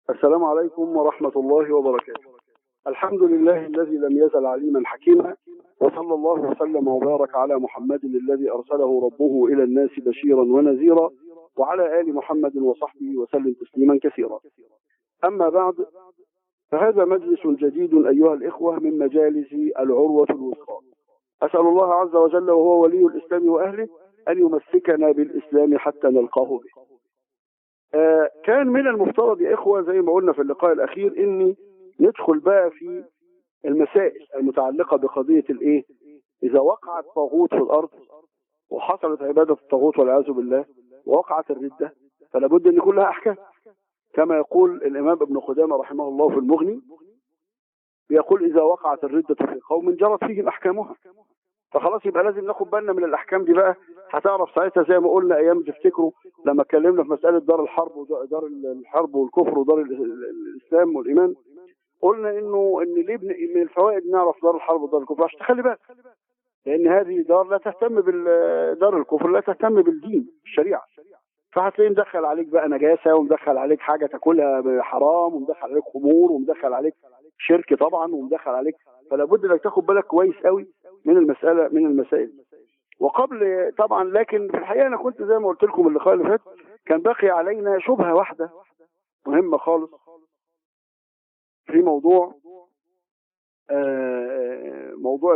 السلام عليكم ورحمة الله وبركاته الحمد لله الذي لم يزل عليما حكيما وصلى الله وسلم وبارك على محمد الذي أرسله ربه إلى الناس بشيرا ونذيرا وعلى آل محمد وصحبه وسلم تسليما كثيرا أما بعد فهذا مجلس جديد أيها الإخوة من مجالس العروة الوثقى أسأل الله عز وجل وهو ولي الإسلام وأهله أن يمسكنا بالإسلام حتى نلقاه به آه كان من المفترض يا إخوة زي ما قلنا في اللقاء الأخير إني ندخل بقى في المسائل المتعلقة بقضية الإيه إذا وقع الطاغوت في الأرض وحصلت عبادة الطاغوت والعياذ بالله ووقعت الردة فلا بد أن يكون لها أحكام كما يقول الإمام ابن قدامة رحمه الله في المغني بيقول إذا وقعت الردة في قوم جرت فيهم أحكامها فخلاص يبقى لازم ناخد بالنا من الأحكام دي بقى هتعرف ساعتها زي ما قلنا أيام تفتكروا لما اتكلمنا في مسألة دار الحرب ودار الحرب والكفر ودار الإسلام والإيمان قلنا إنه إن ليه من الفوائد نعرف دار الحرب ودار الكفر عشان تخلي بالك لأن هذه دار لا تهتم بالدار الكفر لا تهتم بالدين الشريعة فهتلاقيه مدخل عليك بقى نجاسة ومدخل عليك حاجة تاكلها حرام ومدخل عليك خمور ومدخل عليك شرك طبعا ومدخل عليك فلا بد انك تاخد بالك كويس قوي من المسألة من المسائل وقبل طبعا لكن في الحقيقة انا كنت زي ما قلت لكم اللقاء اللي فات كان باقي علينا شبهة واحدة مهمة خالص في موضوع موضوع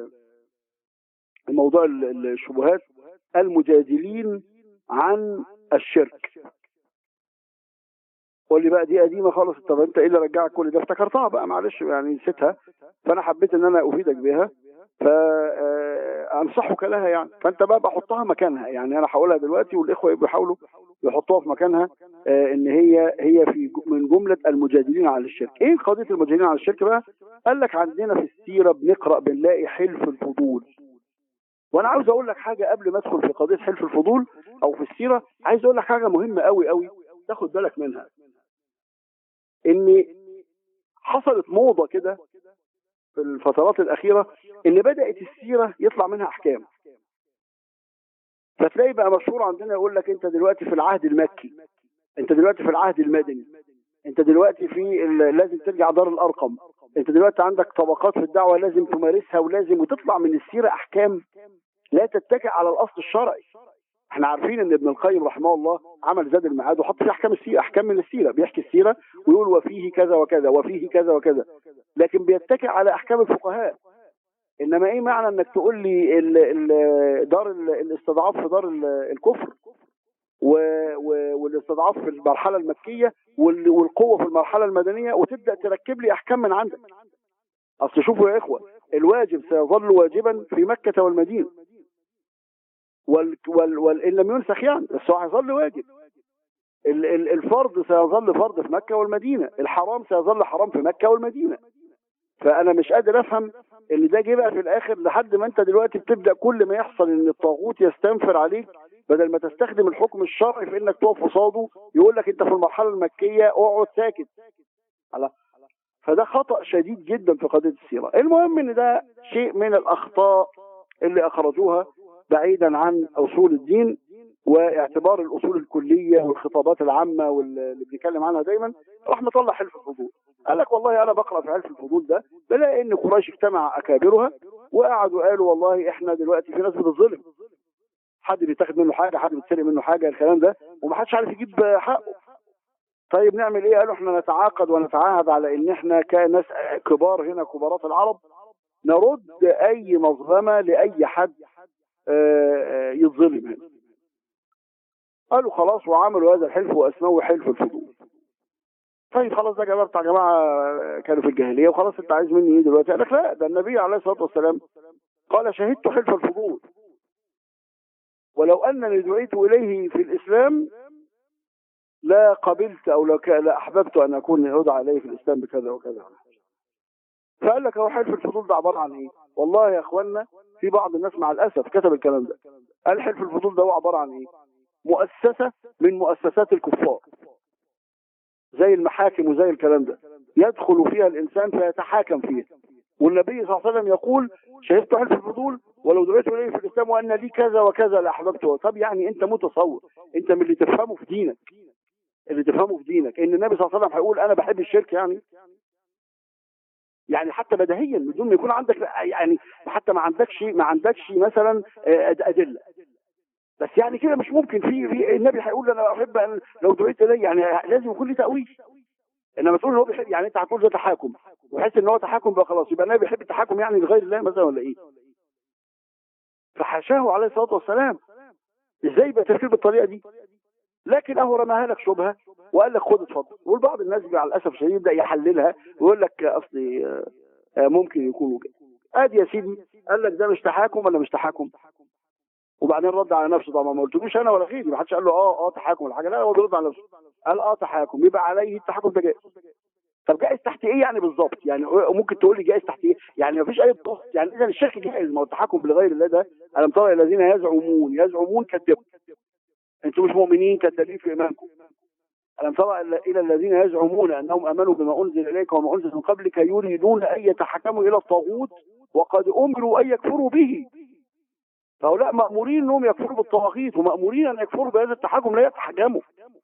موضوع الشبهات المجادلين عن الشرك قول لي بقى دي قديمه خالص طب انت ايه اللي رجعك كل ده افتكرتها بقى معلش يعني نسيتها فانا حبيت ان انا افيدك بها فانصحك لها يعني فانت بقى بحطها مكانها يعني انا هقولها دلوقتي والاخوه بيحاولوا يحطوها في مكانها ان هي هي في من جمله المجادلين على الشرك ايه قضيه المجادلين على الشرك بقى قال لك عندنا في السيره بنقرا بنلاقي حلف الفضول وانا عاوز اقول لك حاجه قبل ما ادخل في قضيه حلف الفضول او في السيره عايز اقول لك حاجه مهمه قوي قوي تاخد بالك منها ان حصلت موضه كده في الفترات الاخيره ان بدات السيره يطلع منها احكام فتلاقي بقى مشهور عندنا يقول لك انت دلوقتي في العهد المكي انت دلوقتي في العهد المدني انت دلوقتي في لازم ترجع دار الارقم انت دلوقتي عندك طبقات في الدعوه لازم تمارسها ولازم وتطلع من السيره احكام لا تتكئ على الاصل الشرعي احنا عارفين ان ابن القيم رحمه الله عمل زاد المعاد وحط فيه احكام السيره احكام من السيره بيحكي السيره ويقول وفيه كذا وكذا وفيه كذا وكذا لكن بيتكئ على احكام الفقهاء انما ايه معنى انك تقول لي ال ال دار ال الاستضعاف في دار الكفر والاستضعاف في المرحله المكيه والقوه في المرحله المدنيه وتبدا تركب لي احكام من عندك اصل شوفوا يا اخوه الواجب سيظل واجبا في مكه والمدينه وال وال وان لم ينسخ يعني بس هو هيظل واجب ال ال الفرض سيظل فرض في مكه والمدينه الحرام سيظل حرام في مكه والمدينه فانا مش قادر افهم ان ده جه بقى في الاخر لحد ما انت دلوقتي بتبدا كل ما يحصل ان الطاغوت يستنفر عليك بدل ما تستخدم الحكم الشرعي في انك تقف قصاده يقول لك انت في المرحله المكيه اقعد ساكت على فده خطا شديد جدا في قضيه السيره المهم ان ده شيء من الاخطاء اللي اخرجوها بعيدا عن اصول الدين واعتبار الاصول الكليه والخطابات العامه واللي بنتكلم عنها دايما راح مطلع حلف الفضول قال لك والله انا بقرا في حلف الفضول ده بلاقي ان قريش اجتمع اكابرها وقعدوا قالوا والله احنا دلوقتي في ناس بتظلم حد بيتاخد منه حاجه حد بيتسرق منه حاجه الكلام ده ومحدش عارف يجيب حقه طيب نعمل ايه قالوا احنا نتعاقد ونتعاهد على ان احنا كناس كبار هنا كبارات العرب نرد اي مظلمه لاي حد يتظلم هنا قالوا خلاص وعملوا هذا الحلف واسموه حلف الفضول طيب خلاص ده جماعه بتاع جماعه كانوا في الجاهليه وخلاص انت عايز مني ايه دلوقتي؟ قال لك لا ده النبي عليه الصلاه والسلام قال شهدت حلف الفضول ولو انني دعيت اليه في الاسلام لا قبلت او لو لا احببت ان اكون ادعى اليه في الاسلام بكذا وكذا فقال لك هو حلف الفضول ده عباره عن ايه؟ والله يا اخوانا في بعض الناس مع الاسف كتب الكلام ده قال حلف الفضول ده هو عباره عن ايه؟ مؤسسه من مؤسسات الكفار زي المحاكم وزي الكلام ده يدخل فيها الانسان فيتحاكم فيها والنبي صلى الله عليه وسلم يقول شهدت حلف الفضول ولو دعيت اليه في الاسلام وان لي كذا وكذا لاحببته طب يعني انت متصور انت من اللي تفهمه في دينك اللي تفهمه في دينك ان النبي صلى الله عليه وسلم هيقول انا بحب الشرك يعني يعني حتى بديهيا بدون ما يكون عندك يعني حتى ما عندكش ما عندكش مثلا آه، أد- ادله بس يعني كده مش ممكن في في النبي هيقول انا احب ان لو دعيت الي يعني لازم يكون لي تاويل انما تقول ان هو بيحب يعني انت هتقول ده تحاكم وحس ان هو تحاكم بقى خلاص يبقى النبي بيحب التحاكم يعني لغير الله مثلا ولا ايه فحاشاه عليه الصلاه والسلام ازاي يبقى تفكير بالطريقه دي لكن اهو رماها لك شبهه وقال لك خد اتفضل والبعض الناس مع الاسف الشديد يبدا يحللها ويقول لك اصلي آه، آه، ممكن يكونوا كده ادي يا سيدي قال لك ده مش تحاكم ولا مش تحاكم وبعدين رد على نفسه طبعا ما قلتلوش انا ولا غيري ما حدش قال له اه اه تحاكم ولا حاجه لا هو بيرد على نفسه قال اه تحاكم يبقى عليه التحاكم ده جائز طب جائز تحت ايه يعني بالظبط يعني ممكن تقول لي جائز تحت ايه يعني ما فيش اي ضغط يعني اذا الشرك جائز ما هو التحكم بغير الله ده الم ترى الذين يزعمون يزعمون كذبوا انتم مش مؤمنين كذابين في ايمانكم ألم ترى إلا- إلى الذين يزعمون أنهم آمنوا بما أنزل إليك وما أنزل من قبلك يريدون أن يتحكموا إلى الطاغوت وقد أمروا أن يكفروا به فهؤلاء مأمورين أنهم يكفروا بالطواغيت ومأمورين أن يكفروا بهذا التحكم لا يتحكموا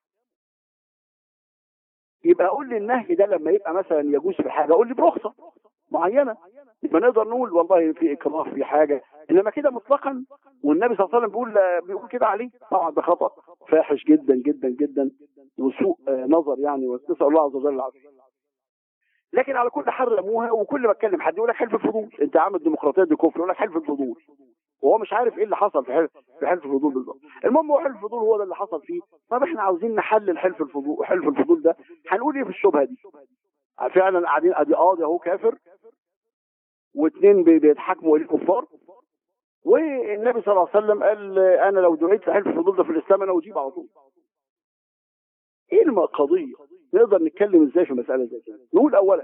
يبقى قول لي النهي ده لما يبقى مثلا يجوز في حاجة قول لي برخصة معينة يبقى نقدر نقول والله في إكراه في حاجة إنما كده مطلقا والنبي صلى الله عليه وسلم بيقول بيقول كده عليه طبعا ده خطأ فاحش جدا جدا جدا وسوء آه، نظر يعني ونسال الله عز وجل العافيه لكن على كل حرموها وكل ما اتكلم حد يقول لك حلف الفضول انت عامل الديمقراطيه دي كفر يقول لك حلف الفضول وهو مش عارف ايه اللي حصل في حلف في حلف الفضول بالظبط المهم هو حلف الفضول هو ده اللي حصل فيه طب احنا عاوزين نحلل حلف الفضول حلف الفضول ده هنقول ايه في الشبهه دي فعلا قاعدين ادي قاضي اهو كافر واثنين بي- بيتحاكموا الكفار والنبي صلى الله عليه وسلم قال انا لو دعيت لحلف الفضول ده في الاسلام انا اجيب على طول ايه القضيه نقدر نتكلم ازاي في مساله زي كده نقول اولا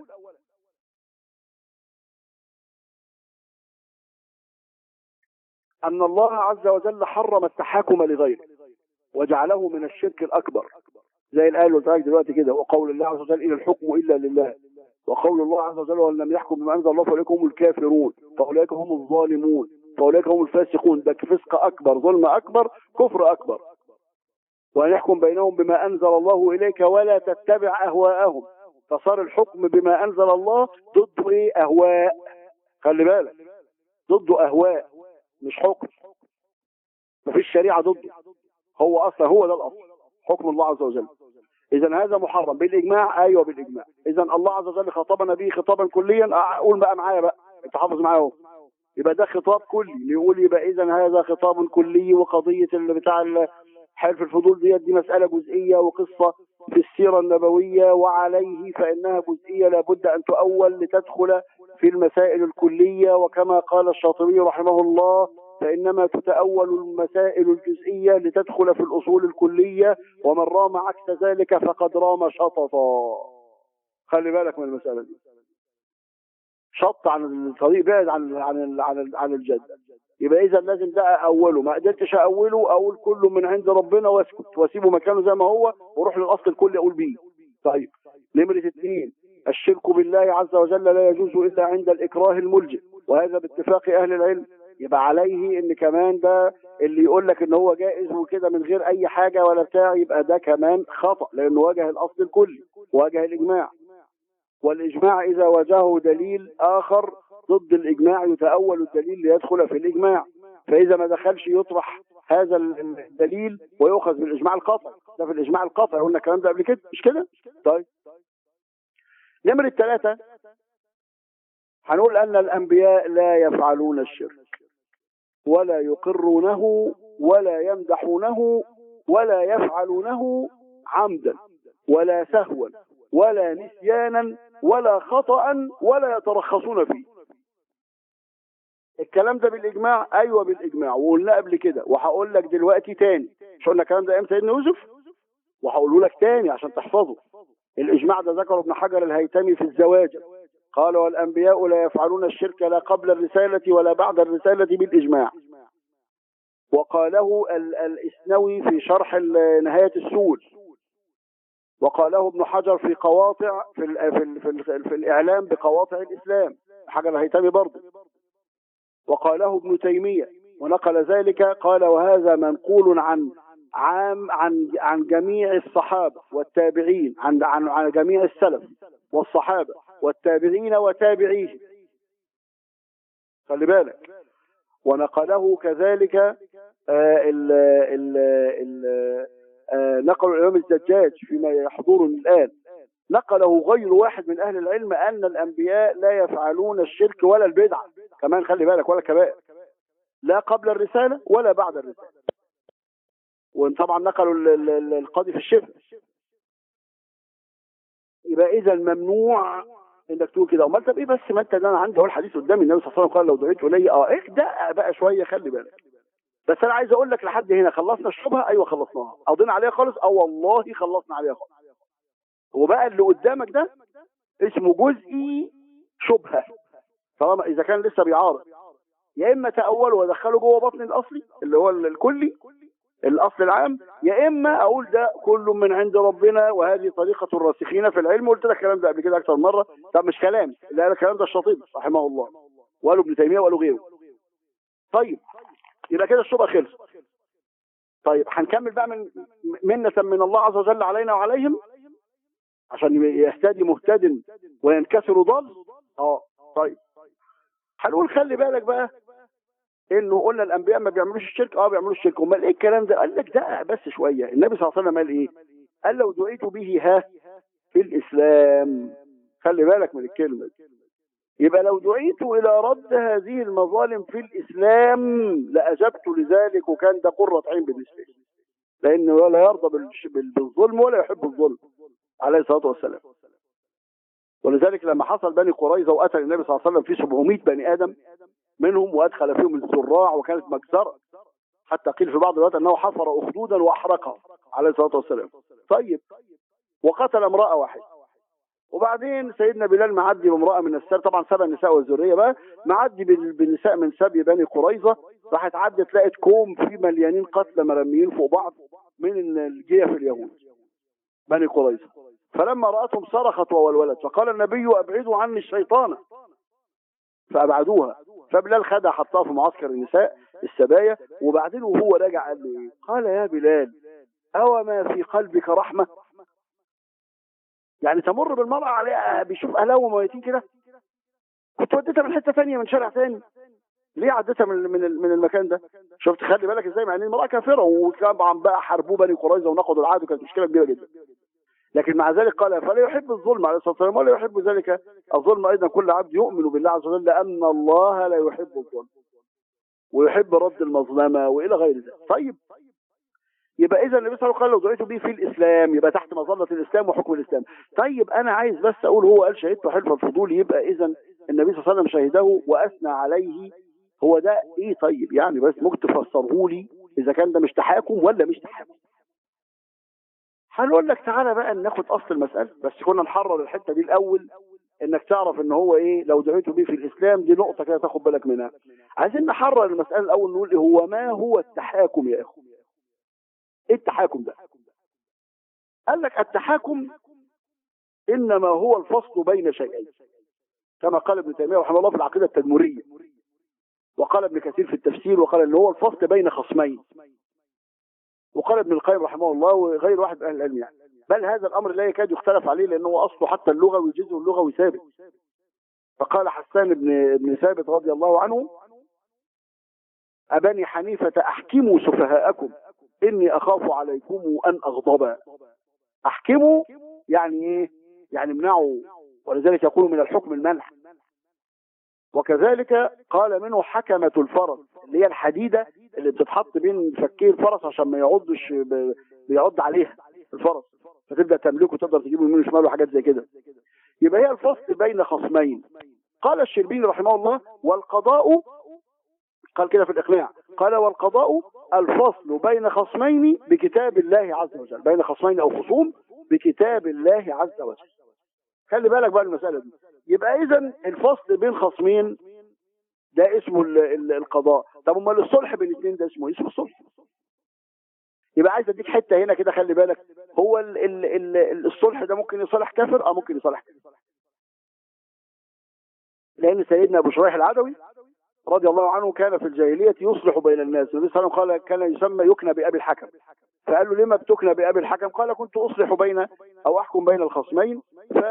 ان الله عز وجل حرم التحاكم لغيره وجعله من الشرك الاكبر زي الايه اللي قلت لك دلوقتي كده وقول الله عز وجل ان الحكم الا لله وقول الله عز وجل وان لم يحكم بما انزل الله فاولئك هم الكافرون فاولئك هم الظالمون فاولئك هم الفاسقون ده فسق اكبر ظلم اكبر كفر اكبر وأن يحكم بينهم بما أنزل الله إليك ولا تتبع أهواءهم فصار الحكم بما أنزل الله ضد إيه أهواء خلي بالك ضد أهواء مش حكم مفيش شريعة ضده هو أصلا هو ده الأصل حكم الله عز وجل إذا هذا محرم بالإجماع أيوه بالإجماع إذا الله عز وجل خاطبنا به خطابا كليا أقول بقى معايا بقى أنت حافظ معايا أهو يبقى ده خطاب كلي نقول يبقى إذا هذا خطاب كلي وقضية اللي بتاع ال- حلف الفضول ديت دي مسألة جزئية وقصة في السيرة النبوية وعليه فإنها جزئية لابد أن تؤول لتدخل في المسائل الكلية وكما قال الشاطبي رحمه الله فإنما تتأول المسائل الجزئية لتدخل في الأصول الكلية ومن رام عكس ذلك فقد رام شططا خلي بالك من المسألة دي شط عن الطريق بعد عن عن عن, عن الجد يبقى اذا لازم ده اوله ما قدرتش اوله اقول كله من عند ربنا واسكت واسيبه مكانه زي ما هو واروح للاصل الكلي اقول بيه طيب نمرة اثنين الشرك بالله عز وجل لا يجوز الا عند الاكراه الملجئ وهذا باتفاق اهل العلم يبقى عليه ان كمان ده اللي يقول لك ان هو جائز وكده من غير اي حاجه ولا بتاع يبقى ده كمان خطا لانه واجه الاصل الكلي واجه الاجماع والاجماع اذا واجهه دليل اخر ضد الاجماع يتاول الدليل ليدخل في الاجماع فاذا ما دخلش يطرح هذا ال- الدليل ويؤخذ بالاجماع القاطع ده في الاجماع القاطع قلنا الكلام ده قبل كده مش كده طيب نمرة ثلاثة هنقول أن الأنبياء لا يفعلون الشرك ولا يقرونه ولا يمدحونه ولا يفعلونه عمدا ولا سهوا ولا نسيانا ولا خطأ ولا يترخصون فيه الكلام ده بالإجماع أيوة بالإجماع وقلنا قبل كده وهقول لك دلوقتي تاني مش قلنا الكلام ده أيام سيدنا يوسف وهقوله لك تاني عشان تحفظه الإجماع ده ذكره ابن حجر الهيتمي في الزواج قال والأنبياء لا يفعلون الشرك لا قبل الرسالة ولا بعد الرسالة بالإجماع وقاله ال- الإسنوي في شرح ال- نهاية السول وقاله ابن حجر في قواطع في ال في ال في, ال في الإعلام بقواطع الإسلام حجر الهيتمي برضه وقاله ابن تيمية ونقل ذلك قال وهذا منقول عن عن عن عن جميع الصحابه والتابعين عن عن عن جميع السلف والصحابه والتابعين وتابعيهم خلي بالك ونقله كذلك آه، ال ال ال آه، نقل الامام الزجاج فيما يحضرني الان نقله غير واحد من اهل العلم ان الانبياء لا يفعلون الشرك ولا البدعه كمان خلي بالك ولا كبائر لا قبل الرساله ولا بعد الرساله وطبعا نقلوا ال- ال- ال- القاضي في الشبه يبقى اذا ممنوع انك تقول كده امال طب ايه بس ما انت ده انا عندي اهو الحديث قدامي النبي صلى الله عليه وسلم قال لو دعيت الي اه ايه ده بقى شويه خلي بالك بس انا عايز اقول لك لحد هنا خلصنا الشبهه ايوه خلصناها قضينا عليها خالص اه والله خلصنا عليها خالص وبقى اللي قدامك ده اسمه جزئي شبهه طالما اذا كان لسه بيعارض يا اما تاوله وادخله جوه بطن الاصلي اللي هو الكلي الاصل العام يا اما اقول ده كل من عند ربنا وهذه طريقه الراسخين في العلم قلت لك الكلام ده قبل كده اكثر مره طب مش كلامي لا ده الكلام ده الشاطبي رحمه الله وقالوا ابن تيميه وقالوا غيره طيب يبقى كده الشبهه خلصت طيب هنكمل بقى من منة من الله عز وجل علينا وعليهم عشان يهتدي مهتد وينكسر ضال اه طيب هنقول خلي بالك بقى انه قلنا الانبياء ما بيعملوش الشرك اه بيعملوا الشرك امال ايه الكلام ده قال لك ده بس شويه النبي صلى الله عليه وسلم قال ايه قال لو دعيت به ها في الاسلام خلي بالك من الكلمه دي يبقى لو دعيت الى رد هذه المظالم في الاسلام لاجبت لذلك وكان ده قره عين بالنسبه لي لانه لا يرضى بالش- بال- بالظلم ولا يحب الظلم عليه الصلاه والسلام ولذلك لما حصل بني قريظه وقتل النبي صلى الله عليه وسلم في 700 بني ادم منهم وادخل فيهم الزراع وكانت مجزره حتى قيل في بعض الروايات انه حفر اخدودا واحرقها عليه الصلاه والسلام طيب وقتل امراه واحده وبعدين سيدنا بلال معدي بامراه من السبي طبعا سبع النساء والذريه بقى معدي بال- بالنساء من سبي بني قريظه راحت عدت لقت كوم فيه مليانين قتلى مرميين فوق بعض من الجيف اليهود بني قريظه فلما راتهم صرخت وولولت فقال النبي ابعدوا عني الشيطان فابعدوها فبلال خدها حطها في معسكر النساء السبايا وبعدين وهو راجع قال له ايه قال يا بلال أو ما في قلبك رحمة يعني تمر بالمرأة عليها بيشوف أهلها وميتين كده كنت وديتها من حتة ثانية من شارع ثاني ليه عدتها من من من المكان ده شفت خلي بالك ازاي مع ان المرأة كافرة وطبعا بقى حاربوه بني قريظة ونقضوا العهد وكانت مشكلة كبيرة جدا لكن مع ذلك قال فلا يحب الظلم عليه الصلاه والسلام ولا يحب ذلك الظلم ايضا كل عبد يؤمن بالله عز وجل ان الله لا يحب الظلم ويحب رد المظلمه والى غير ذلك طيب يبقى اذا النبي صلى الله عليه وسلم لو دعيت به في الاسلام يبقى تحت مظله الاسلام وحكم الاسلام طيب انا عايز بس اقول هو قال شهدت حلف الفضول يبقى اذا النبي صلى الله عليه وسلم شهده واثنى عليه هو ده ايه طيب يعني بس ممكن تفسره لي اذا كان ده مش تحاكم ولا مش تحاكم هنقول لك تعالى بقى ناخد اصل المساله بس كنا نحرر الحته دي الاول انك تعرف ان هو ايه لو دعيت به في الاسلام دي نقطه كده تاخد بالك منها عايزين نحرر المساله الاول نقول إيه هو ما هو التحاكم يا اخو ايه التحاكم ده قال لك التحاكم انما هو الفصل بين شيئين كما قال ابن تيميه رحمه الله في العقيده التدمريه وقال ابن كثير في التفسير وقال ان هو الفصل بين خصمين وقال ابن القيم رحمه الله وغير واحد من اهل العلم يعني بل هذا الامر لا يكاد يختلف عليه لانه اصله حتى اللغوي جزء اللغوي ثابت فقال حسان بن ابن ثابت رضي الله عنه أبني حنيفة أحكموا سفهاءكم إني أخاف عليكم أن أغضب أحكموا يعني إيه؟ يعني امنعوا ولذلك يقول من الحكم المنع وكذلك قال منه حكمة الفرس اللي هي الحديدة اللي بتتحط بين فكي الفرس عشان ما يعضش ب- بيعض عليها الفرس فتبدأ تملكه تقدر تجيبه يمين وشمال وحاجات زي كده يبقى هي الفصل بين خصمين قال الشربيني رحمه الله والقضاء قال كده في الإقناع قال والقضاء الفصل بين خصمين بكتاب الله عز وجل بين خصمين أو خصوم بكتاب الله عز وجل خلي بالك بقى المسألة دي يبقى إذا الفصل بين خصمين ده اسمه ال- ال- القضاء طب امال الصلح بين الاثنين ده اسمه إيه؟ اسمه الصلح يبقى عايز اديك حته هنا كده خلي بالك هو ال ال ال الصلح ده ممكن يصالح كافر اه ممكن يصالح كافر لان سيدنا ابو شريح العدوي رضي الله عنه كان في الجاهليه يصلح بين الناس النبي صلى الله عليه وسلم قال كان يسمى يكنى بابي الحكم فقال له لما بتكنى بأبي الحكم قال كنت أصلح بين أو أحكم بين الخصمين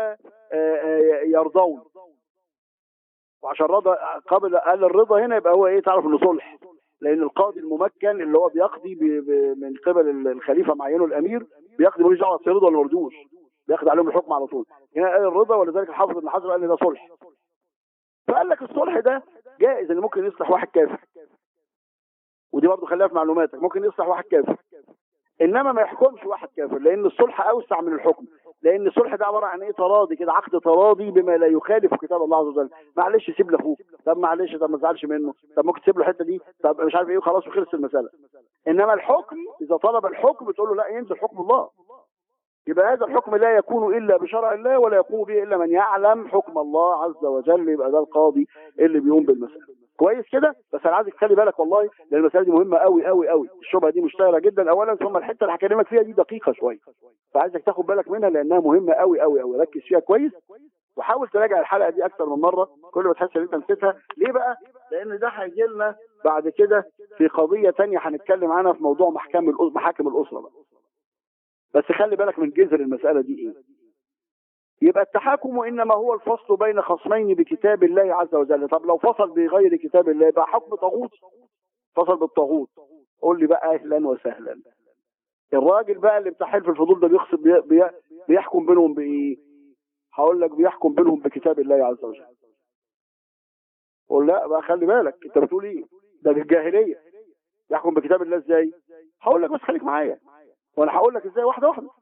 فيرضون وعشان رضى قبل قال الرضا هنا يبقى هو ايه تعرف انه صلح لان القاضي الممكن اللي هو بيقضي ب... ب... من قبل الخليفه معينه الامير بيقضي ملوش دعوه رضا ولا مردوش بياخد عليهم الحكم على طول هنا قال الرضا ولذلك الحافظ ابن حجر قال لي ده صلح فقال لك الصلح ده جائز اللي ممكن يصلح واحد كافر ودي برضه خليها في معلوماتك ممكن يصلح واحد كافر انما ما يحكمش واحد كافر لان الصلح اوسع من الحكم لان الصلح ده عباره عن ايه تراضي كده عقد تراضي بما لا يخالف كتاب الله عز وجل معلش سيب لاخوك طب معلش طب ما تزعلش منه طب ممكن تسيب له الحته دي طب مش عارف ايه وخلاص وخلص المساله انما الحكم اذا طلب الحكم تقول له لا ينزل حكم الله يبقى هذا الحكم لا يكون الا بشرع الله ولا يقوم به الا من يعلم حكم الله عز وجل يبقى ده القاضي اللي بيقوم بالمساله كويس كده بس انا عايزك تخلي بالك والله لان المساله دي مهمه قوي قوي قوي الشبهه دي مشتهره جدا اولا ثم الحته اللي هكلمك فيها دي دقيقه شويه فعايزك تاخد بالك منها لانها مهمه قوي قوي قوي ركز فيها كويس وحاول تراجع الحلقه دي اكثر من مره كل ما تحس ان انت نسيتها ليه بقى لان ده هيجي لنا بعد كده في قضيه ثانيه هنتكلم عنها في موضوع محكم محاكم الاسره بقى بس خلي بالك من جذر المساله دي ايه يبقى التحاكم انما هو الفصل بين خصمين بكتاب الله عز وجل طب لو فصل بغير كتاب الله يبقى حكم طاغوت فصل بالطاغوت قول لي بقى اهلا وسهلا الراجل بقى اللي بتاع حلف الفضول ده بيخصم بي بي بيحكم بينهم بايه هقول لك بيحكم بينهم بكتاب الله عز وجل قول لا بقى خلي بالك انت بتقول ايه ده بالجاهليه يحكم بكتاب الله ازاي هقول لك بس خليك معايا وانا هقول لك ازاي واحده واحده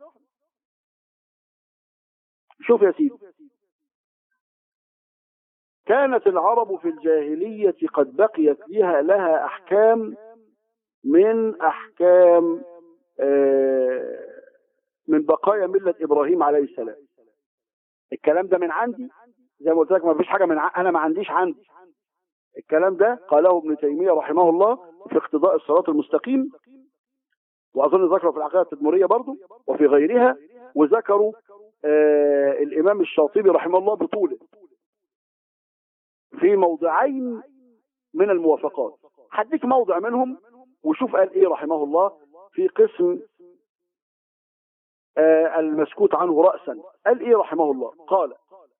شوف يا سيدي كانت العرب في الجاهلية قد بقيت لها لها أحكام من أحكام آه من بقايا ملة إبراهيم عليه السلام الكلام ده من عندي زي ما قلت لك ما فيش حاجة من ع... أنا ما عنديش عندي الكلام ده قاله ابن تيمية رحمه الله في اقتضاء الصراط المستقيم وأظن ذكره في العقيدة التدمرية برضه وفي غيرها وذكروا آه الإمام الشاطبي رحمه الله بطوله في موضعين من الموافقات هديك موضع منهم وشوف قال ايه رحمه الله في قسم آه المسكوت عنه رأسا قال ايه رحمه الله قال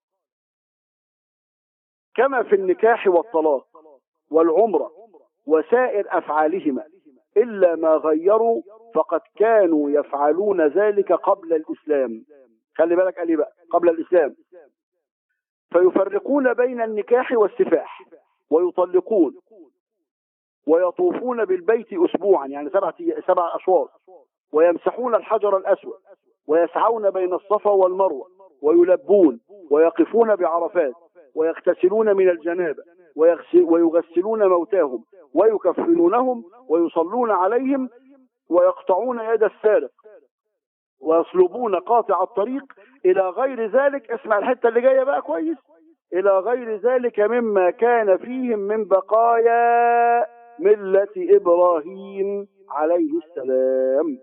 كما في النكاح والطلاق والعمرة وسائر أفعالهما إلا ما غيروا فقد كانوا يفعلون ذلك قبل الإسلام خلي بالك قال ايه بقى قبل الإسلام فيفرقون بين النكاح والسفاح ويطلقون ويطوفون بالبيت أسبوعا يعني سبعة سبع أشواط ويمسحون الحجر الأسود ويسعون بين الصفا والمروة ويلبون ويقفون بعرفات ويغتسلون من الجنابة ويغسلون موتاهم ويكفنونهم ويصلون عليهم ويقطعون يد السارق ويصلبون قاطع الطريق إلى غير ذلك اسمع الحتة اللي جاية بقى كويس إلى غير ذلك مما كان فيهم من بقايا ملة إبراهيم عليه السلام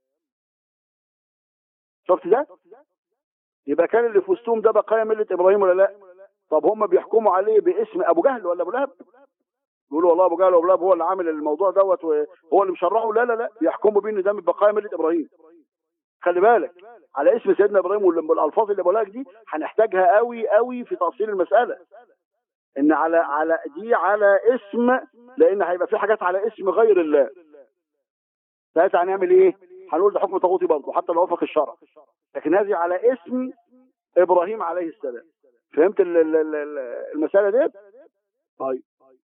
شفت ده يبقى كان اللي في وسطهم ده بقايا ملة إبراهيم ولا لا طب هم بيحكموا عليه باسم أبو جهل ولا أبو لهب يقولوا والله أبو جهل وأبو لهب هو اللي عامل الموضوع دوت وهو اللي مشرعه لا لا لا بيحكموا بيه إن ده من بقايا ملة إبراهيم خلي بالك على اسم سيدنا ابراهيم والالفاظ اللي بقولها دي هنحتاجها قوي قوي في تفصيل المساله ان على على دي على اسم لان هيبقى في حاجات على اسم غير الله ساعتها هنعمل ايه هنقول ده حكم طاغوتي برضه حتى لو وافق الشرع لكن هذه على اسم ابراهيم عليه السلام فهمت المساله ديت طيب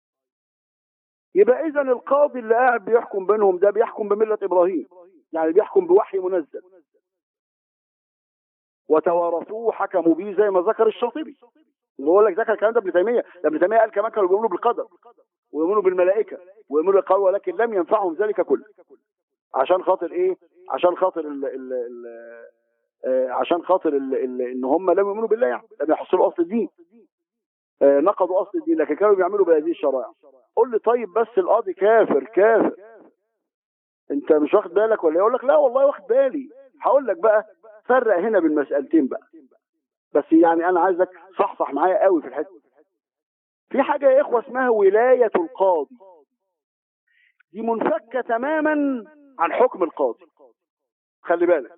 يبقى اذا القاضي اللي قاعد بيحكم بينهم ده بيحكم بمله ابراهيم يعني بيحكم بوحي منزل وتوارثوه حكموا به زي ما ذكر الشاطبي اللي هو لك ذكر الكلام ده ابن تيميه ده ابن تيميه قال كمان كانوا بيؤمنوا بالقدر ويؤمنوا بالملائكه ويؤمنوا بالقول ولكن لم ينفعهم ذلك كله عشان خاطر ايه عشان خاطر ال ال ال آه عشان خاطر ال ال ان هم لم يؤمنوا بالله يعني لم يحصلوا اصل الدين آه نقضوا اصل الدين لكن كانوا بيعملوا بهذه الشرائع قول لي طيب بس القاضي كافر كافر انت مش واخد بالك ولا يقول لك لا والله واخد بالي هقول لك بقى فرق هنا بين مسألتين بقى بس يعني انا عايزك صحصح معايا قوي في الحته في حاجه يا اخوه اسمها ولايه القاضي دي منفكه تماما عن حكم القاضي خلي بالك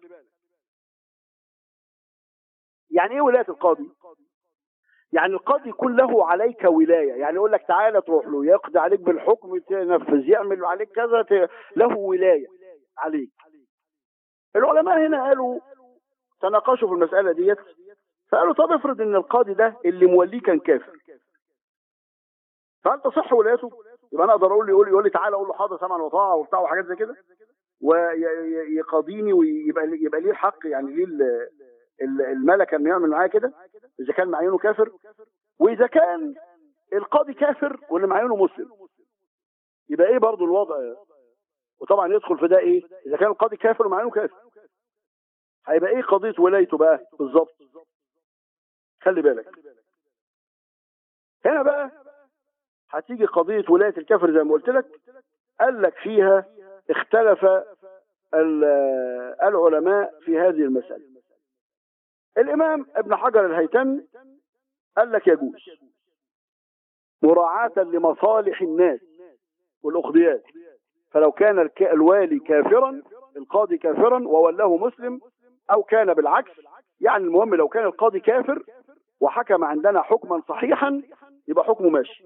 يعني ايه ولايه القاضي يعني القاضي يكون له عليك ولايه يعني يقول لك تعالى تروح له يقضي عليك بالحكم تنفذ يعمل عليك كذا ت... له ولايه عليك العلماء هنا قالوا تناقشوا في المساله ديت فقالوا طب افرض ان القاضي ده اللي موليه كان كافر فهل تصح ولايته؟ يبقى انا اقدر اقول له يقول لي يقول لي تعالى اقول له حاضر سمعا وطاعه وبتاع وحاجات زي كده ويقاضيني ويبقى يبقى ليه الحق يعني ليه الملكه انه يعمل معايا كده اذا كان معينه كافر واذا كان القاضي كافر واللي معينه مسلم يبقى ايه برضه الوضع وطبعا يدخل في ده ايه اذا كان القاضي كافر ومعينه كافر هيبقى ايه قضيه ولايته بقى بالظبط خلي بالك هنا بقى هتيجي قضية ولاية الكافر زي ما قلت لك قال لك فيها اختلف العلماء في هذه المسألة الإمام ابن حجر الهيتمي قال لك يجوز مراعاة لمصالح الناس والأخضيات فلو كان الوالي كافرا القاضي كافرا وولاه مسلم أو كان بالعكس يعني المهم لو كان القاضي كافر وحكم عندنا حكما صحيحا يبقى حكمه ماشي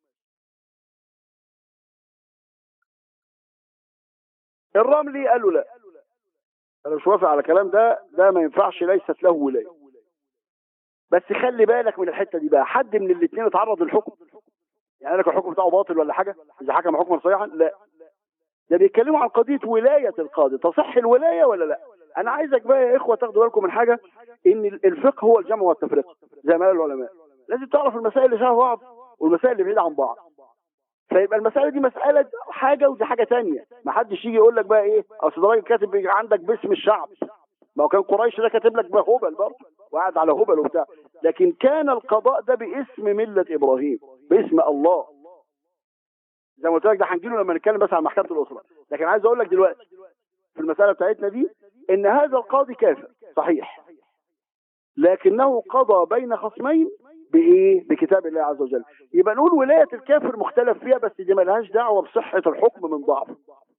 الرملي قال له لا انا مش وافق على الكلام ده ده ما ينفعش ليست له ولايه بس خلي بالك من الحته دي بقى حد من الاثنين اتعرض للحكم يعني لك الحكم بتاعه باطل ولا حاجه اذا حكم حكما صحيحا لا ده بيتكلموا عن قضيه ولايه القاضي تصح الولايه ولا لا انا عايزك بقى يا اخوه تاخدوا بالكم من حاجه ان الفقه هو الجمع والتفريق زي ما قال العلماء لازم تعرف المسائل اللي شبه بعض والمسائل اللي بعيده عن بعض فيبقى المسألة دي مسألة حاجة ودي حاجة تانية ما حدش يجي يقول لك بقى ايه اصل ده راجل كاتب عندك باسم الشعب ما هو كان قريش ده كاتب لك بقى هبل برضه وقعد على هبل وبتاع لكن كان القضاء ده باسم ملة ابراهيم باسم الله زي ما قلت لك ده هنجيله لما نتكلم بس عن محكمة الأسرة لكن عايز اقول لك دلوقتي في المسألة بتاعتنا دي ان هذا القاضي كافر صحيح لكنه قضى بين خصمين بايه بكتاب الله عز وجل يبقى نقول ولايه الكافر مختلف فيها بس دي ملهاش دعوه بصحه الحكم من ضعفه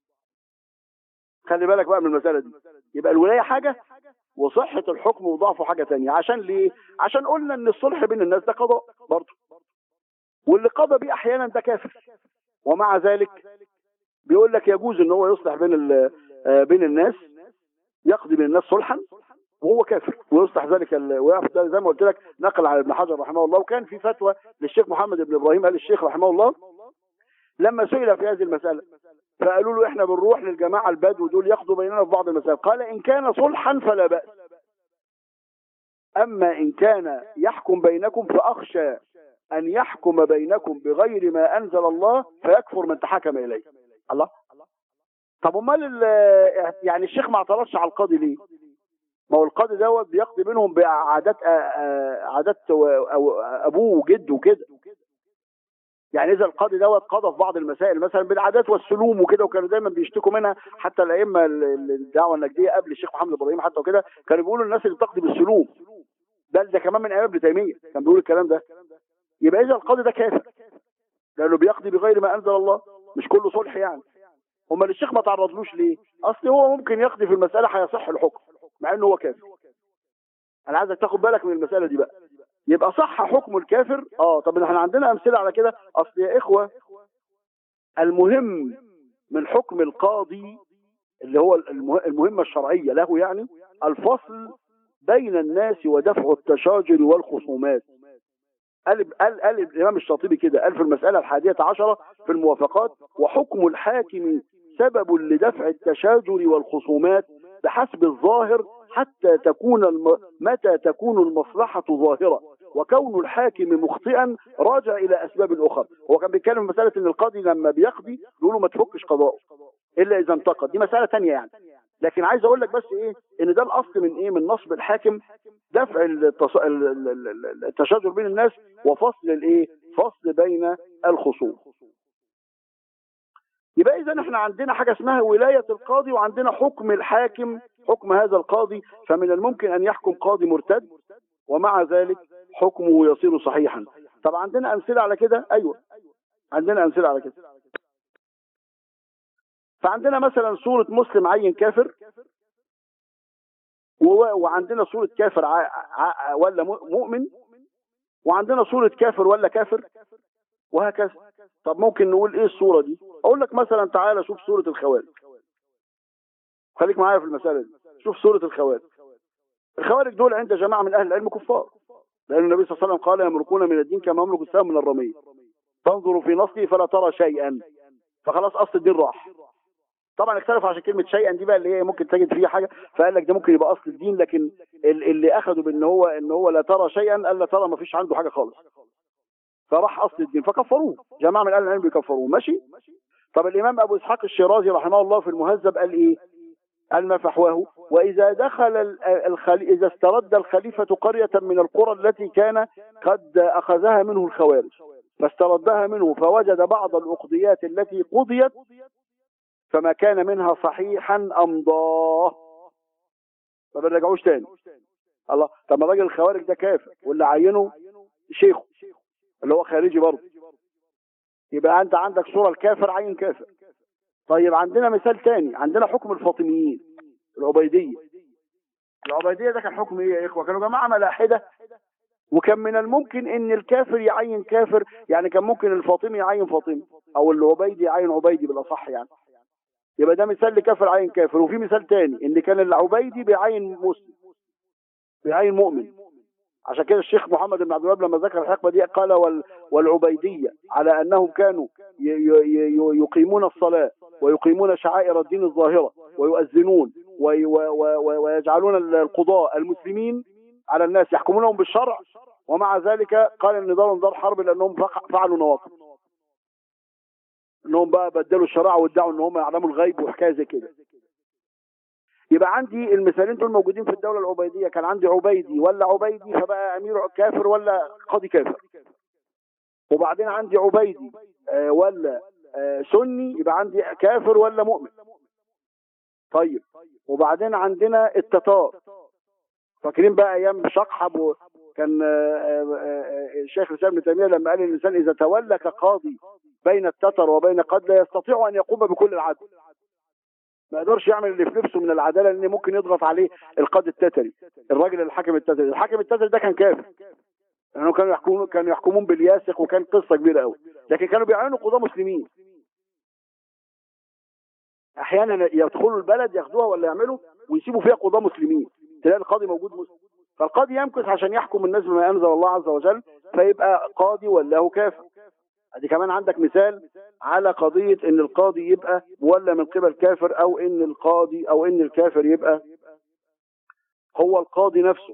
خلي بالك بقى من المساله دي يبقى الولايه حاجه وصحه الحكم وضعفه حاجه تانية عشان ليه عشان قلنا ان الصلح بين الناس ده قضاء برضه واللي قضى بيه احيانا ده كافر ومع ذلك بيقول لك يجوز ان هو يصلح بين بين الناس يقضي بين الناس صلحا وهو كافر ويصلح ذلك ويقف زي ما قلت لك نقل على ابن حجر رحمه الله وكان في فتوى للشيخ محمد بن ابراهيم قال الشيخ رحمه الله لما سئل في هذه المساله فقالوا له احنا بنروح للجماعه البدو دول ياخدوا بيننا في بعض المسائل قال ان كان صلحا فلا باس اما ان كان يحكم بينكم فاخشى ان يحكم بينكم بغير ما انزل الله فيكفر من تحكم اليه الله طب امال يعني الشيخ ما اعترضش على القاضي ليه ما هو القاضي دوت بيقضي بينهم بعادات عادات ابوه وجده وكده يعني اذا القاضي دوت قضى في بعض المسائل مثلا بالعادات والسلوم وكده وكانوا دايما بيشتكوا منها حتى الائمه الدعوه النجديه قبل الشيخ محمد ابراهيم حتى وكده كانوا بيقولوا الناس اللي بتقضي بالسلوم ده ده كمان من ايام ابن تيميه كان بيقول الكلام ده يبقى اذا القاضي ده كافر لانه بيقضي بغير ما انزل الله مش كله صلح يعني امال الشيخ ما تعرضلوش ليه اصل هو ممكن يقضي في المساله هيصح الحكم مع انه هو كافر انا عايزك تاخد بالك من المساله دي بقى يبقى صح حكم الكافر اه طب احنا عندنا امثله على كده اصل يا اخوه المهم من حكم القاضي اللي هو المهمه الشرعيه له يعني الفصل بين الناس ودفع التشاجر والخصومات قال قال قال الامام الشاطبي كده قال في المساله الحادية عشرة في الموافقات وحكم الحاكم سبب لدفع التشاجر والخصومات بحسب الظاهر حتى تكون الم... متى تكون المصلحة ظاهرة وكون الحاكم مخطئا راجع إلى أسباب أخرى هو كان بيتكلم في مسألة إن القاضي لما بيقضي يقولوا ما تفكش قضاءه إلا إذا انتقد دي مسألة تانية يعني لكن عايز أقول لك بس إيه إن ده الأصل من إيه من نصب الحاكم دفع التص... التشاجر بين الناس وفصل الإيه فصل بين الخصوم يبقى اذا احنا عندنا حاجه اسمها ولايه القاضي وعندنا حكم الحاكم حكم هذا القاضي فمن الممكن ان يحكم قاضي مرتد ومع ذلك حكمه يصير صحيحا طب عندنا امثله على كده ايوه عندنا امثله على كده فعندنا مثلا سوره مسلم عين كافر و- وعندنا صورة كافر ع... ع... ولا م- مؤمن وعندنا صورة كافر ولا كافر وهكذا طب ممكن نقول ايه الصورة دي اقول لك مثلا تعالى شوف صورة الخوارج خليك معايا في المسألة دي شوف صورة الخوارج الخوارج دول عند جماعة من اهل العلم كفار لان النبي صلى الله عليه وسلم قال يمرقون من الدين كما يمرق السهم من الرمية تنظر في نصله فلا ترى شيئا فخلاص اصل الدين راح طبعا اختلف عشان كلمه شيئا دي بقى اللي هي ممكن تجد فيها حاجه فقال لك ده ممكن يبقى اصل الدين لكن ال- اللي اخذوا بان هو ان هو لا ترى شيئا قال لا ترى ما فيش عنده حاجه خالص فراح اصل الدين فكفروه جماعه من اهل العلم بيكفروه ماشي طب الامام ابو اسحاق الشيرازي رحمه الله في المهذب قال ايه قال ما فحواه واذا دخل ال- الخلي... اذا استرد الخليفه قريه من القرى التي كان قد اخذها منه الخوارج فاستردها منه فوجد بعض الاقضيات التي قضيت فما كان منها صحيحا امضاه ما بنرجعوش تاني الله طب ما الراجل الخوارج ده كافر واللي عينه شيخه اللي هو خارجي برضه يبقى انت عندك صوره الكافر عين كافر طيب عندنا مثال تاني عندنا حكم الفاطميين العبيديه العبيديه ده كان حكم ايه يا اخوه كانوا جماعه ملاحده وكان من الممكن ان الكافر يعين كافر يعني كان ممكن الفاطمي يعين فاطمي او العبيدي يعين عبيدي بالاصح يعني يبقى ده مثال لكافر عين كافر وفي مثال تاني ان كان العبيدي بيعين مسلم بيعين مؤمن عشان كده الشيخ محمد بن عبد الوهاب لما ذكر الحقبه دي قال وال والعبيديه على انهم كانوا ي- ي- ي- يقيمون الصلاه ويقيمون شعائر الدين الظاهره ويؤذنون وي- و- و- ويجعلون القضاء المسلمين على الناس يحكمونهم بالشرع ومع ذلك قال ان دارهم دار حرب لانهم فق- فعلوا نواقض انهم بقى بدلوا الشريعه وادعوا ان هم يعلموا الغيب وحكايه زي كده يبقى عندي المثالين دول موجودين في الدوله العبيديه كان عندي عبيدي ولا عبيدي فبقى امير كافر ولا قاضي كافر وبعدين عندي عبيدي آه، ولا آه، سني يبقى عندي كافر ولا مؤمن طيب وبعدين عندنا التتار فاكرين بقى ايام شقحب و- كان آه، آه، آه، الشيخ الاسلام ابن تيميه لما قال الانسان اذا تولى كقاضي بين التتر وبين قد لا يستطيع ان يقوم بكل العدل ما يقدرش يعمل اللي في نفسه من العداله لان ممكن يضغط عليه القاضي التتري الراجل الحاكم التتري الحاكم التتري ده كان كافر لانه كانوا يحكمون كانوا يحكمون بالياسق وكان قصه كبيره قوي لكن كانوا بيعينوا قضاه مسلمين احيانا يدخلوا البلد ياخدوها ولا يعملوا ويسيبوا فيها قضاه مسلمين تلاقي القاضي موجود مسلم فالقاضي يمكث عشان يحكم الناس بما انزل الله عز وجل فيبقى قاضي ولا هو كافر ادي كمان عندك مثال على قضية ان القاضي يبقى مولى من قبل كافر او ان القاضي او ان الكافر يبقى هو القاضي نفسه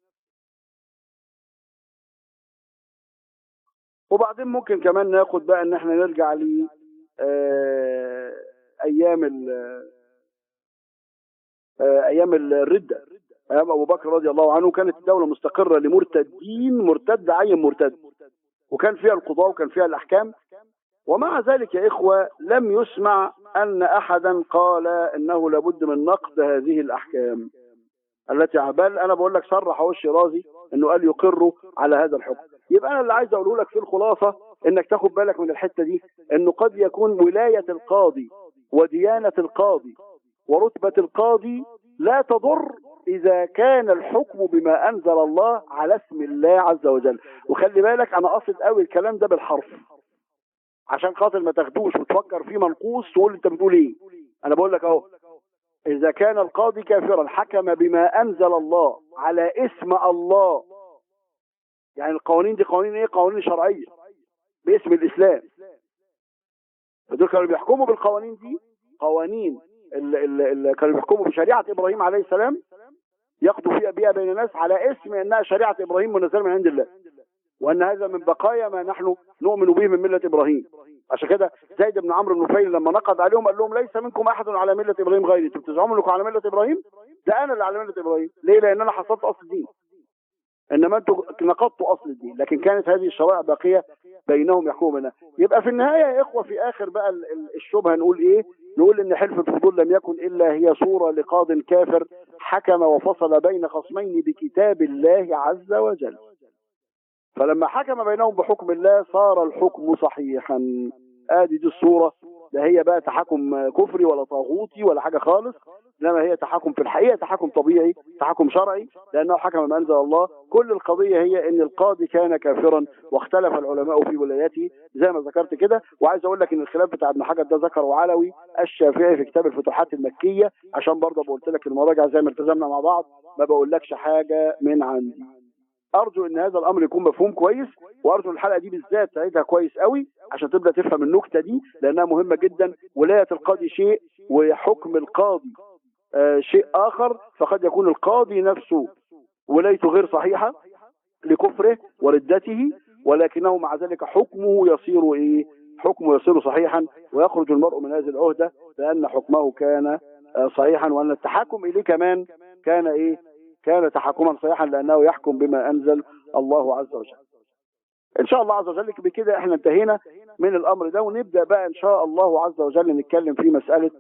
وبعدين ممكن كمان ناخد بقى ان احنا نرجع ل آه، ايام ال آه، ايام الردة ايام ابو بكر رضي الله عنه كانت الدولة مستقرة لمرتدين مرتد عين مرتد وكان فيها القضاء وكان فيها الاحكام ومع ذلك يا إخوة لم يسمع أن أحدا قال أنه لابد من نقد هذه الأحكام التي بل أنا بقول لك صرح هو الشيرازي أنه قال يقر على هذا الحكم يبقى أنا اللي عايز أقوله لك في الخلاصة أنك تاخد بالك من الحتة دي أنه قد يكون ولاية القاضي وديانة القاضي ورتبة القاضي لا تضر إذا كان الحكم بما أنزل الله على اسم الله عز وجل وخلي بالك أنا قصد قوي الكلام ده بالحرف عشان خاطر ما تاخدوش وتفكر فيه منقوص تقول انت بتقول ايه انا بقول لك اهو اذا كان القاضي كافرا حكم بما انزل الله على اسم الله يعني القوانين دي قوانين ايه قوانين شرعيه باسم الاسلام فدول كانوا بيحكموا بالقوانين دي قوانين اللي كانوا بيحكموا بشريعه ابراهيم عليه السلام يقضوا فيها بها بين الناس على اسم انها شريعه ابراهيم منزله من عند الله وان هذا من بقايا ما نحن نؤمن به من مله ابراهيم عشان كده زيد بن عمرو بن نفيل لما نقض عليهم قال لهم ليس منكم احد على مله ابراهيم غيري انتم بتزعموا انكم على مله ابراهيم ده انا اللي على مله ابراهيم ليه لان انا حصلت اصل الدين انما انتم نقضتوا اصل الدين لكن كانت هذه الشرائع باقيه بينهم يحكموا منها يبقى في النهايه يا اخوه في اخر بقى الشبهه نقول ايه نقول ان حلف الفضول لم يكن الا هي صوره لقاض كافر حكم وفصل بين خصمين بكتاب الله عز وجل فلما حكم بينهم بحكم الله صار الحكم صحيحا ادي دي الصورة لا هي بقى تحكم كفري ولا طاغوتي ولا حاجه خالص انما هي تحكم في الحقيقه تحكم طبيعي تحكم شرعي لانه حكم ما انزل الله كل القضيه هي ان القاضي كان كافرا واختلف العلماء في ولايته زي ما ذكرت كده وعايز اقول لك ان الخلاف بتاع ابن حجر ده ذكره علوي الشافعي في كتاب الفتوحات المكيه عشان برضه قلت لك المراجع زي ما التزمنا مع بعض ما بقولكش حاجه من عندي ارجو ان هذا الامر يكون مفهوم كويس وارجو الحلقه دي بالذات تعيدها كويس قوي عشان تبدا تفهم النكته دي لانها مهمه جدا ولايه القاضي شيء وحكم القاضي آه شيء اخر فقد يكون القاضي نفسه ولايته غير صحيحه لكفره وردته ولكنه مع ذلك حكمه يصير ايه حكمه يصير صحيحا ويخرج المرء من هذه العهده لان حكمه كان آه صحيحا وان التحكم اليه كمان كان ايه كان تحكما صحيحا لانه يحكم بما انزل الله عز وجل ان شاء الله عز وجل بكده احنا انتهينا من الامر ده ونبدا بقى ان شاء الله عز وجل نتكلم في مساله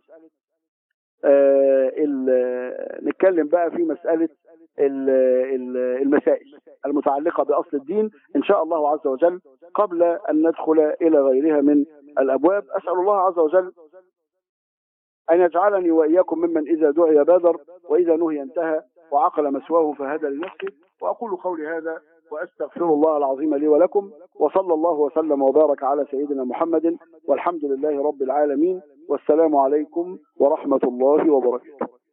آه نتكلم بقى في مساله ال ال المسائل المتعلقه باصل الدين ان شاء الله عز وجل قبل ان ندخل الى غيرها من الابواب اسال الله عز وجل ان يجعلني واياكم ممن اذا دعي بادر واذا نهي انتهى وعقل مسواه فهدى لنفسه واقول قولي هذا واستغفر الله العظيم لي ولكم وصلى الله وسلم وبارك على سيدنا محمد والحمد لله رب العالمين والسلام عليكم ورحمه الله وبركاته